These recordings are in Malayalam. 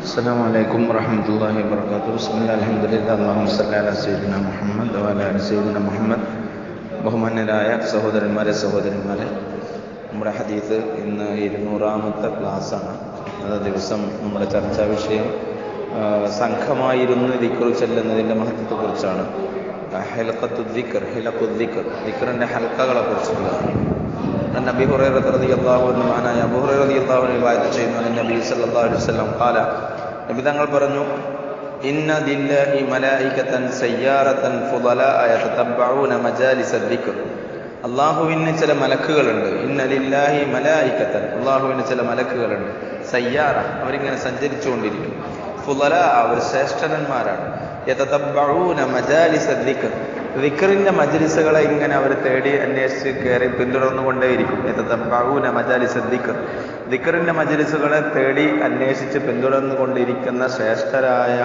السلام عليكم ورحمة الله وبركاته بسم الله الحمد لله اللهم صل على سيدنا മുഹമ്മദ് وعلى آل سيدنا മുഹമ്മദ് ബഹുമാന്യരായ സഹോദരന്മാരെ സഹോദരന്മാരെ നമ്മുടെ ഹദീസ് ഇന്ന് ഇരുന്നൂറാമത്തെ ക്ലാസ്സാണ് അത് ദിവസം നമ്മുടെ ചർച്ചാ വിഷയം ആ, സംഘമായിരുന്ന് ദിക്ർ ചെല്ലുന്നതിൻ്റെ മഹത്വത്തെക്കുറിച്ചാണ് ഹെലക്കത്തു ദിക്കർ ഹിലക്കുദ്ദിക്കർ ദിക്കറിൻ്റെ ഹൽക്കകളെ കുറിച്ചുള്ളതാണ് عن ابي هريره رضي الله عنه عن ابي هريره رضي الله عنه റിവായത്ത് ചെയ്യുന്നു അൻ നബി സല്ലല്ലാഹു അലൈഹി വസല്ലം قال നബി തങ്ങൾ പറഞ്ഞു ഇന്ന ദില്ലാഹി മലായികതൻ സയ്യാറതൻ ഫുദലാ യതതബ്ബഊന മജാലിസ ദിക്ർ അള്ളാഹുവിന് ചില മലക്കുകളുണ്ട് ഇന്ന ലില്ലാഹി മലായികതൻ അള്ളാഹുവിന് ചില മലക്കുകളുണ്ട് സയ്യാറ അവരിങ്ങനെ സഞ്ചരിച്ചുകൊണ്ടിരിക്കും ഫുദല അവർ ശ്രേഷ്ഠന്മാരാണ് യതതബ്ബഊന മജാലിസ ദിക്ർ ദിക്റിന്റെ മജ്ലിസുകളെ ഇങ്ങനെ അവർ തേടി അന്വേഷിച്ച് കയറി പിന്തുടർന്നുകൊണ്ടേയിരിക്കും യതതബ്ബഊന മജാലിസ ദിക്ർ ദിക്റിന്റെ മജ്ലിസുകളെ തേടി അന്വേഷിച്ച് പിന്തുടർന്നുകൊണ്ടിരിക്കുന്ന ശ്രേഷ്ഠരായ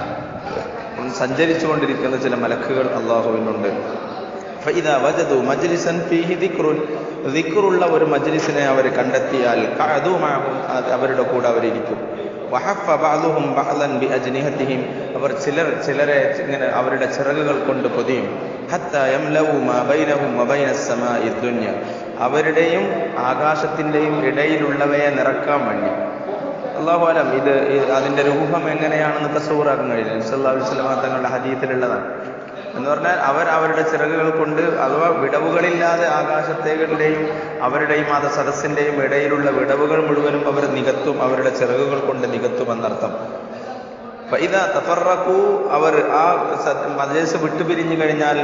സഞ്ചരിച്ചുകൊണ്ടിരിക്കുന്ന ചില മലക്കുകൾ അള്ളാഹുവിനുണ്ട് ഫഇദാ വജദു മജ്ലിസൻ ഫീഹി ദിക്റുൻ ദിക്റുള്ള ഒരു മജ്ലിസിനെ അവർ കണ്ടെത്തിയാൽ ഖഅദു മഅഹും അത് അവരുടെ കൂടെ അവരിയ്ക്കും വഹഫ ബഅദുഹും ബഅദൻ ബിഅജ്നിഹതിഹിം അവർ ചിലർ ചിലരെ ഇങ്ങനെ അവരുടെ ചിറകുകൾ കൊണ്ട് പൊതിയും ഹത്ത യംലഉ മാ ബൈനഹും വബൈന സമാഇ ദുനിയ അവരുടെയും ആകാശത്തിന്റെയും ഇടയിലുള്ളവയെ നിറക്കാൻ വേണ്ടി അള്ളാഹു അലം ഇത് ഇത് അതിന്റെ രൂപം എങ്ങനെയാണെന്ന് തസൂറാക്കാൻ കഴിയില്ല സല്ലല്ലാഹു അലൈഹി വസല്ലം തങ്ങളുടെ ഹദീസിലുള്ളതാണ് എന്ന് പറഞ്ഞാൽ അവർ അവരുടെ ചിറകുകൾ കൊണ്ട് അഥവാ വിടവുകളില്ലാതെ ആകാശത്തേകളുടെയും അവരുടെയും മത സദസ്സിന്റെയും ഇടയിലുള്ള വിടവുകൾ മുഴുവനും അവർ നികത്തും അവരുടെ ചിറകുകൾ കൊണ്ട് നികത്തും എന്നർത്ഥം ഫൈദ തഫറഖു അവർ ആ മജേസ് വിട്ടുപിരിഞ്ഞു കഴിഞ്ഞാൽ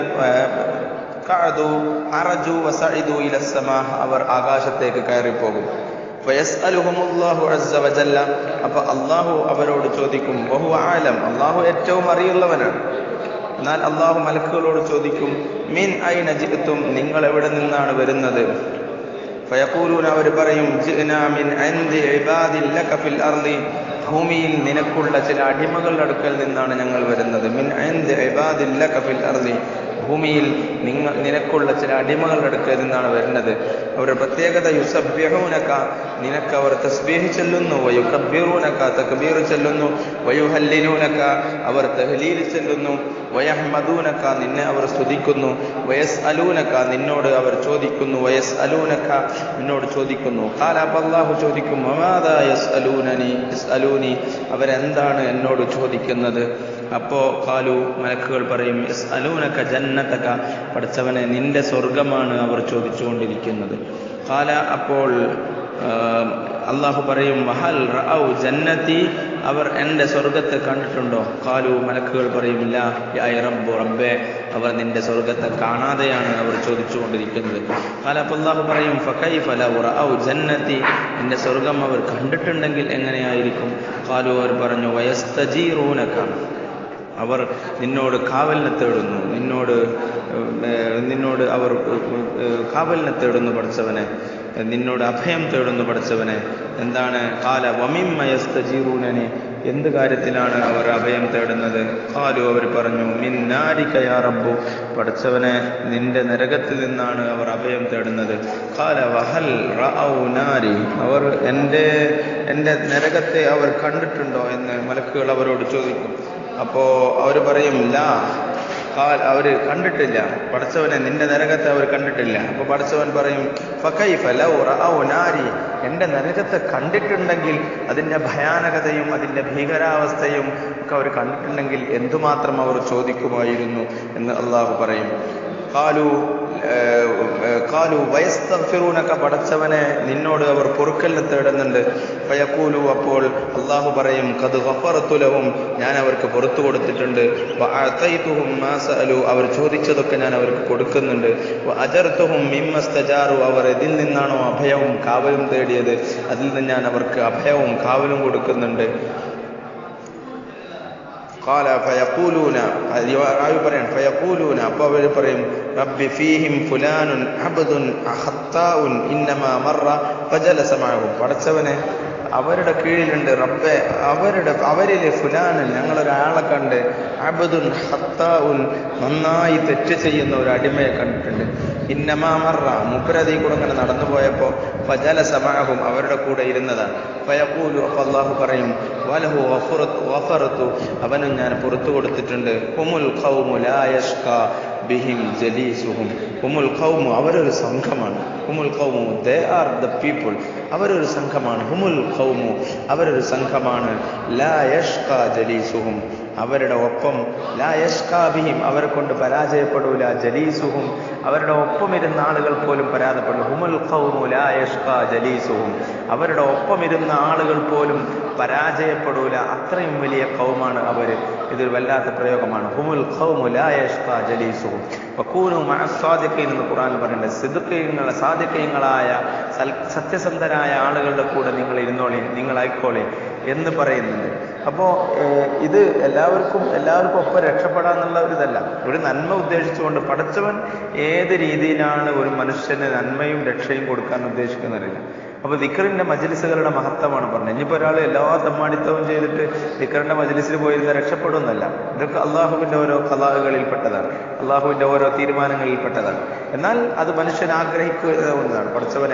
കഅദു അറജു വസഇദു ഇല സമാഹ് അവർ ആകാശത്തേക്ക് കയറിപ്പോകും ഫയസ്അലുഹുമുല്ലാഹു അസ്സ വജല്ല അപ്പൊ അള്ളാഹു അവരോട് ചോദിക്കും ബഹു ആലം അള്ളാഹു ഏറ്റവും അറിയുള്ളവനാണ് എന്നാൽ അള്ളാഹു മലക്കുകളോട് ചോദിക്കും മിൻ ഐന ജിഅ്തും നിങ്ങൾ എവിടെ നിന്നാണ് വരുന്നത് ഫയഖൂലൂന അവർ പറയും ജിഅ്നാ മിൻ ഇൻദി ഇബാദിൻ ലക ഫിൽ അർളി ഭൂമിയിൽ നിനക്കുള്ള ചില അടിമകളുടെ അടുക്കൽ നിന്നാണ് ഞങ്ങൾ വരുന്നത് മിൻ ഇൻദി ഇബാദിൻ ലക ഫിൽ അർളി ഭൂമിയിൽ നിങ്ങൾ നിനക്കുള്ള ചില അടിമകളുടെ അടുക്കൽ നിന്നാണ് വരുന്നത് അവരുടെ പ്രത്യേകത യുസബ്യഹൂനക്ക നിനക്ക് അവർ തസ്ബീഹ് ചെല്ലുന്നു വയുക്കബ്ബിറൂനക്ക തക്ബീർ ചെല്ലുന്നു വയുഹല്ലിലൂനക്ക അവർ തഹ്ലീൽ ചെല്ലുന്നു വയഹ്മദൂനക്ക നിന്നെ അവർ സ്തുതിക്കുന്നു വയസ് അലൂനക്ക നിന്നോട് അവർ ചോദിക്കുന്നു വയസ് അലൂനക്ക നിന്നോട് ചോദിക്കുന്നു കാലാപ്പ് അള്ളാഹു ചോദിക്കും മമാദാ യസ് അലൂനനി യസ് അലൂനി അവരെന്താണ് എന്നോട് ചോദിക്കുന്നത് അപ്പോ കാലു മലക്കുകൾ പറയും യസ് അലൂനക്ക ജന്നത്തക്ക പഠിച്ചവനെ നിന്റെ സ്വർഗമാണ് അവർ ചോദിച്ചുകൊണ്ടിരിക്കുന്നത് കാല അപ്പോൾ അള്ളാഹു പറയും വഹൽ റഔ ജന്നത്തി അവർ എൻ്റെ സ്വർഗത്തെ കണ്ടിട്ടുണ്ടോ കാലു മലക്കുകൾ പറയും ഇല്ല യായ് റബ്ബു റബ്ബേ അവർ നിന്റെ സ്വർഗത്തെ കാണാതെയാണ് അവർ ചോദിച്ചുകൊണ്ടിരിക്കുന്നത് കാല അപ്പോൾ അള്ളാഹു പറയും ഫക്കൈഫ ലൗ റഔ ജന്നത്തി നിന്റെ സ്വർഗം അവർ കണ്ടിട്ടുണ്ടെങ്കിൽ എങ്ങനെയായിരിക്കും കാലു അവർ പറഞ്ഞു വയസ്തജീറൂനക്ക അവർ നിന്നോട് കാവലിനെ തേടുന്നു നിന്നോട് നിന്നോട് അവർ കാവലിനെ തേടുന്നു പഠിച്ചവനെ നിന്നോട് അഭയം തേടുന്നു പഠിച്ചവനെ എന്താണ് കാല വമിമയസ്തജീറൂനനെ എന്ത് കാര്യത്തിലാണ് അവർ അഭയം തേടുന്നത് കാലു അവർ പറഞ്ഞു മിന്നാരിക്കയാ റബ്ബു പഠിച്ചവനെ നിന്റെ നരകത്തിൽ നിന്നാണ് അവർ അഭയം തേടുന്നത് കാല വഹൽ റഔ നാരി അവർ എൻ്റെ എൻ്റെ നരകത്തെ അവർ കണ്ടിട്ടുണ്ടോ എന്ന് മലക്കുകൾ അവരോട് ചോദിക്കും അപ്പോ അവർ പറയും ലാ കാൽ അവർ കണ്ടിട്ടില്ല പഠിച്ചവനെ നിന്റെ നരകത്തെ അവർ കണ്ടിട്ടില്ല അപ്പൊ പഠിച്ചവൻ പറയും ഫക്കൈഫ ലൗ റഔ നാരി എൻ്റെ നരകത്തെ കണ്ടിട്ടുണ്ടെങ്കിൽ അതിൻ്റെ ഭയാനകതയും അതിൻ്റെ ഭീകരാവസ്ഥയും ഒക്കെ അവർ കണ്ടിട്ടുണ്ടെങ്കിൽ എന്തുമാത്രം അവർ ചോദിക്കുമായിരുന്നു എന്ന് അള്ളാഹു പറയും കാലു കാലു വയസ്തഫിറൂനൊക്കെ പടച്ചവനെ നിന്നോട് അവർ പൊറുക്കലിനെ തേടുന്നുണ്ട് ഫയക്കൂലു അപ്പോൾ അള്ളാഹു പറയും കത് ഗഫറത്തുലവും ഞാൻ അവർക്ക് പുറത്തു കൊടുത്തിട്ടുണ്ട് അത്തൈത്തുഹും മാസഅലു അവർ ചോദിച്ചതൊക്കെ ഞാൻ അവർക്ക് കൊടുക്കുന്നുണ്ട് അജർത്തുഹും മിമ്മസ്തജാറു അവർ ഇതിൽ നിന്നാണോ അഭയവും കാവലും തേടിയത് അതിൽ നിന്ന് ഞാൻ അവർക്ക് അഭയവും കാവലും കൊടുക്കുന്നുണ്ട് قال فيقولون റാവി പറയാൻ ഫയഖൂലൂന അപ്പോൾ അവർ പറയും റബ്ബി ഫീഹിം ഫുലാനുൻ അബ്ദുൻ ഖത്താഉൻ ഇന്നമാ മറ ഫജലസ മഅഹു പടച്ചവനെ അവരുടെ കീഴിലുണ്ട് റബ്ബെ അവരുടെ അവരിൽ ഫുലാനൻ ഞങ്ങളൊരാളെ കണ്ട് അബദുൻ ഹത്താഉൻ നന്നായി തെറ്റ് ചെയ്യുന്ന ഒരു അടിമയെ കണ്ടിട്ടുണ്ട് ഇന്നമാമറ മുപ്പരതി കൂടെ അങ്ങനെ നടന്നു പോയപ്പോൾ ഫജല സമാഹും അവരുടെ കൂടെ ഇരുന്നതാണ് ഫയക്കൂലു അപ്പൊ അള്ളാഹു പറയും വലഹു വഫറത്തു അവനും ഞാൻ പുറത്തു കൊടുത്തിട്ടുണ്ട് ഹുമുൽ ഖൗമു ലാ യഷ്ക ബിഹിം ജലീസുഹും ഹുമുൽ ഖൗമു അവരൊരു സംഘമാണ് ഹുമുൽ ഖൗമു ദേ ആർ ദ പീപ്പിൾ അവരൊരു സംഘമാണ് ഹുമുൽ ഖൗമു അവരൊരു സംഘമാണ് ലാ യഷ്ക ജലീസുഹും അവരുടെ ഒപ്പം ലാ യഷ്കാബിഹിം അവരെ കൊണ്ട് പരാജയപ്പെടൂല ജലീസുഹും അവരുടെ ഒപ്പം ഇരുന്ന ആളുകൾ പോലും പരാജയപ്പെടും ഹുമുൽ ഖൗമു ലാ യഷ്ക ജലീസുഹും അവരുടെ ഒപ്പം ഇരുന്ന ആളുകൾ പോലും പരാജയപ്പെടൂല അത്രയും വലിയ കൗമാണ് അവർ ഇതൊരു വല്ലാത്ത പ്രയോഗമാണ് ഹുമുൽ ഖൗമു ലാ യഷ്ക ജലീസുഹും വക്കൂനു മഅസ്സാദിഖീൻ എന്ന് ഖുർആൻ പറയുന്നത് സിദ്ഖീങ്ങൾ സാദിഖീങ്ങളായ സത്യസന്ധരായ ആളുകളുടെ കൂടെ നിങ്ങൾ ഇരുന്നോളി നിങ്ങൾ ആയിക്കോളി എന്ന് പറയുന്നുണ്ട് അപ്പോൾ ഇത് എല്ലാവർക്കും എല്ലാവർക്കും ഒപ്പം രക്ഷപ്പെടാന്നുള്ള ഒരു ഇതല്ല ഒരു നന്മ ഉദ്ദേശിച്ചുകൊണ്ട് പഠിച്ചവൻ ഏത് രീതിയിലാണ് ഒരു മനുഷ്യന് നന്മയും രക്ഷയും കൊടുക്കാൻ ഉദ്ദേശിക്കുന്നറിയില്ല അപ്പൊ ദിക്കറിന്റെ മജലിസുകളുടെ മഹത്വമാണ് പറഞ്ഞത് ഇനിയിപ്പോ ഒരാൾ എല്ലാ തമ്മാടിത്തവും ചെയ്തിട്ട് ദിക്കറിന്റെ മജലിസിൽ പോയിരുന്ന രക്ഷപ്പെടുമെന്നല്ല ഇതൊക്കെ അള്ളാഹുവിന്റെ ഓരോ കലാഹുകളിൽപ്പെട്ടതാണ് അള്ളാഹുവിന്റെ ഓരോ തീരുമാനങ്ങളിൽപ്പെട്ടതാണ് എന്നാൽ അത് മനുഷ്യൻ ആഗ്രഹിക്കുന്നതാണ് പഠിച്ചവനെ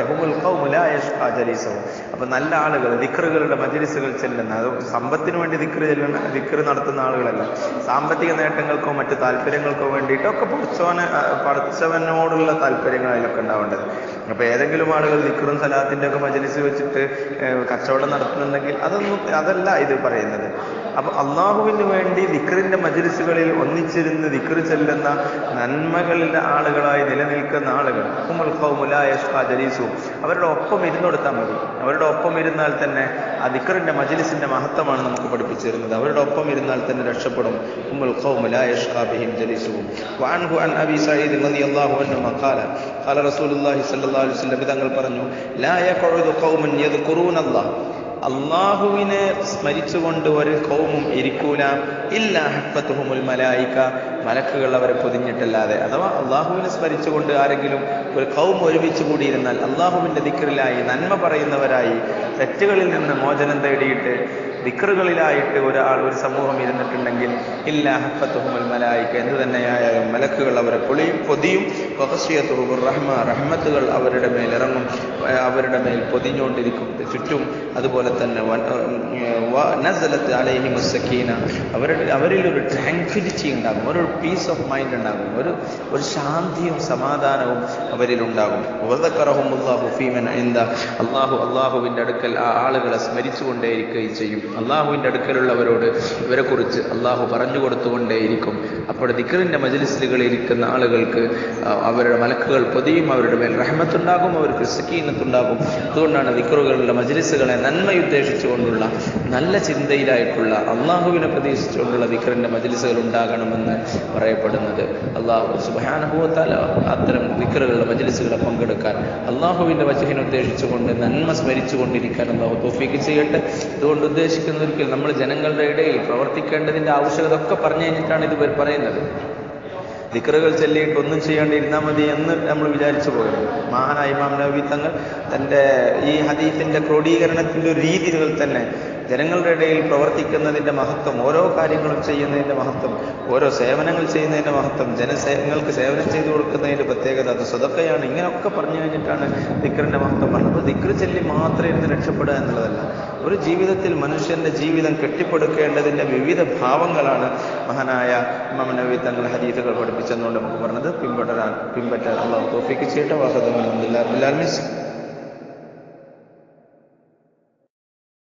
ജലീസവും അപ്പൊ നല്ല ആളുകൾ ദിക്കറുകളുടെ മജലിസുകൾ ചെല്ലുന്ന അത് സമ്പത്തിന് വേണ്ടി ദിക്കറ് ചെല്ലുന്ന ദിക്കറ് നടത്തുന്ന ആളുകളല്ല സാമ്പത്തിക നേട്ടങ്ങൾക്കോ മറ്റു താല്പര്യങ്ങൾക്കോ വേണ്ടിയിട്ടൊക്കെ പഠിച്ചവന് പഠിച്ചവനോടുള്ള താല്പര്യങ്ങളിലൊക്കെ ഉണ്ടാവേണ്ടത് അപ്പൊ ഏതെങ്കിലും ആളുകൾ ദിക്കറും സലാത്തിന്റെ ഒക്കെ മജലിസ് വെച്ചിട്ട് കച്ചവടം നടത്തുന്നുണ്ടെങ്കിൽ അതൊന്നും അതല്ല ഇത് പറയുന്നത് അപ്പൊ അള്ളാഹുവിന് വേണ്ടി ദിക്കറിന്റെ മജലിസുകളിൽ ഒന്നിച്ചിരുന്ന് ദിക്കറ് ചെല്ലുന്ന നന്മകളുടെ ആളുകളായി നിലനിൽക്കുന്ന ആളുകൾ ഉമ്മൽ ജലീസു അവരുടെ ഒപ്പം ഇരുന്നൊടുത്താൽ മതി അവരുടെ ഒപ്പം ഇരുന്നാൽ തന്നെ ആ ദിക്കറിന്റെ മജലിസിന്റെ മഹത്വമാണ് നമുക്ക് പഠിപ്പിച്ചു തരുന്നത് അവരുടെ ഒപ്പം ഇരുന്നാൽ തന്നെ രക്ഷപ്പെടും ഉമ്മൽ ബിഹിം ജലീസുവും وعنه عن ابي سعيد رضي الله عنه قال قال رسول الله صلى الله عليه وسلم തങ്ങൾ പറഞ്ഞു لا يقعد قوم يذكرون الله അള്ളാഹുവിനെ സ്മരിച്ചുകൊണ്ട് ഒരു കൗമും ഇരിക്കൂല ഇല്ല ഹഫത്തുഹുമുൽ മലായിക്ക മലക്കുകൾ അവരെ പൊതിഞ്ഞിട്ടല്ലാതെ അഥവാ അള്ളാഹുവിനെ സ്മരിച്ചുകൊണ്ട് ആരെങ്കിലും ഒരു കൗം ഒരുമിച്ച് കൂടിയിരുന്നാൽ അള്ളാഹുവിന്റെ ദിക്കറിലായി നന്മ പറയുന്നവരായി തെറ്റുകളിൽ നിന്ന് മോചനം തേടിയിട്ട് ദിക്കറുകളിലായിട്ട് ഒരാൾ ഒരു സമൂഹം ഇരുന്നിട്ടുണ്ടെങ്കിൽ ഇല്ല ഹഫത്തുഹുമുൽ മലായിക്ക എന്ത് തന്നെയായാലും മലക്കുകൾ അവരെ പൊളിയും പൊതിയും വഹസിയത്തുഹുർ റഹ്മ റഹ്മത്തുകൾ അവരുടെ മേൽ ഇറങ്ങും അവരുടെ മേൽ പൊതിഞ്ഞുകൊണ്ടിരിക്കും ചുറ്റും അതുപോലെ തന്നെ നസലത്ത് അലൈഹി മുസക്കീന അവരുടെ അവരിൽ ഒരു ട്രാങ്ക്വിലിറ്റി ഉണ്ടാകും ഒരു പീസ് ഓഫ് മൈൻഡ് ഉണ്ടാകും ഒരു ഒരു ശാന്തിയും സമാധാനവും അവരിൽ ഉണ്ടാകും എന്താ അള്ളാഹു അള്ളാഹുവിൻ്റെ അടുക്കൽ ആ ആളുകളെ സ്മരിച്ചുകൊണ്ടേയിരിക്കുകയും ചെയ്യും അള്ളാഹുവിൻ്റെ അടുക്കലുള്ളവരോട് ഇവരെക്കുറിച്ച് അള്ളാഹു പറഞ്ഞു കൊടുത്തുകൊണ്ടേയിരിക്കും അപ്പോൾ ദിക്കറിൻ്റെ മജലിസുകളിൽ ഇരിക്കുന്ന ആളുകൾക്ക് അവരുടെ മലക്കുകൾ പൊതിയും അവരുടെ മേൽ റഹ്മത്തുണ്ടാകും അവർക്ക് സക്കീനത്തുണ്ടാകും അതുകൊണ്ടാണ് ദിക്കറുകളുടെ മജലിസുകളെ നന്മയുദ്ദേശിച്ചുകൊണ്ടുള്ള നല്ല ചിന്തയിലായിട്ടുള്ള അള്ളാഹുവിനെ പ്രതീക്ഷിച്ചുകൊണ്ടുള്ള ദിക്കറിൻ്റെ മജലിസുകൾ ഉണ്ടാകണമെന്ന് പറയപ്പെടുന്നത് അള്ളാഹു സുബാനുഭവത്താൽ അത്തരം ദിക്കറുകളുടെ മജലിസുകളെ പങ്കെടുക്കാൻ അള്ളാഹുവിൻ്റെ വചഹിനെ ഉദ്ദേശിച്ചുകൊണ്ട് നന്മ സ്മരിച്ചുകൊണ്ടിരിക്കാൻ അള്ളാഹു തോഫിക്ക് ചെയ്യട്ടെ ഇതുകൊണ്ട് ഉദ്ദേശിക്കുന്നതൊരിക്കൽ നമ്മൾ ജനങ്ങളുടെ ഇടയിൽ പ്രവർത്തിക്കേണ്ടതിൻ്റെ ആവശ്യകത ഒക്കെ പറഞ്ഞു കഴിഞ്ഞിട്ടാണ് ഇത് പറയുന്നത് ദിക്കറുകൾ ചൊല്ലിയിട്ട് ഒന്നും ചെയ്യാണ്ട് ഇരുന്നാൽ മതി എന്ന് നമ്മൾ വിചാരിച്ചു പോകരുത് മഹാനായ ഇമാം നബി തങ്ങൾ തൻ്റെ ഈ ഹദീഫിൻ്റെ ക്രോഡീകരണത്തിൻ്റെ ഒരു രീതികൾ തന്നെ ജനങ്ങളുടെ ഇടയിൽ പ്രവർത്തിക്കുന്നതിൻ്റെ മഹത്വം ഓരോ കാര്യങ്ങളും ചെയ്യുന്നതിൻ്റെ മഹത്വം ഓരോ സേവനങ്ങൾ ചെയ്യുന്നതിൻ്റെ മഹത്വം ജനസേവനങ്ങൾക്ക് സേവനം ചെയ്തു കൊടുക്കുന്നതിൻ്റെ പ്രത്യേകത അത് സ്വതക്കയാണ് ഇങ്ങനെയൊക്കെ പറഞ്ഞു കഴിഞ്ഞിട്ടാണ് ദിക്കറിൻ്റെ മഹത്വം പറഞ്ഞത് അപ്പോൾ ദിക്കറ് ചൊല്ലി മാത്രം ഇരുന്ന് രക്ഷപ്പെടുക എന്നുള്ളതല്ല ഒരു ജീവിതത്തിൽ മനുഷ്യന്റെ ജീവിതം കെട്ടിപ്പടുക്കേണ്ടതിൻ്റെ വിവിധ ഭാവങ്ങളാണ് മഹാനായ ഇമാം നബി തങ്ങൾ ഹദീസുകൾ പഠിപ്പിച്ചെന്നുകൊണ്ട് നമുക്ക് പറഞ്ഞത് പിൻപറ്റാൻ പിൻപറ്റാൻ അള്ളാഹു തോഫിക്ക് ചെയ്യട്ടെ വാഹദം അലഹമുല്ലാ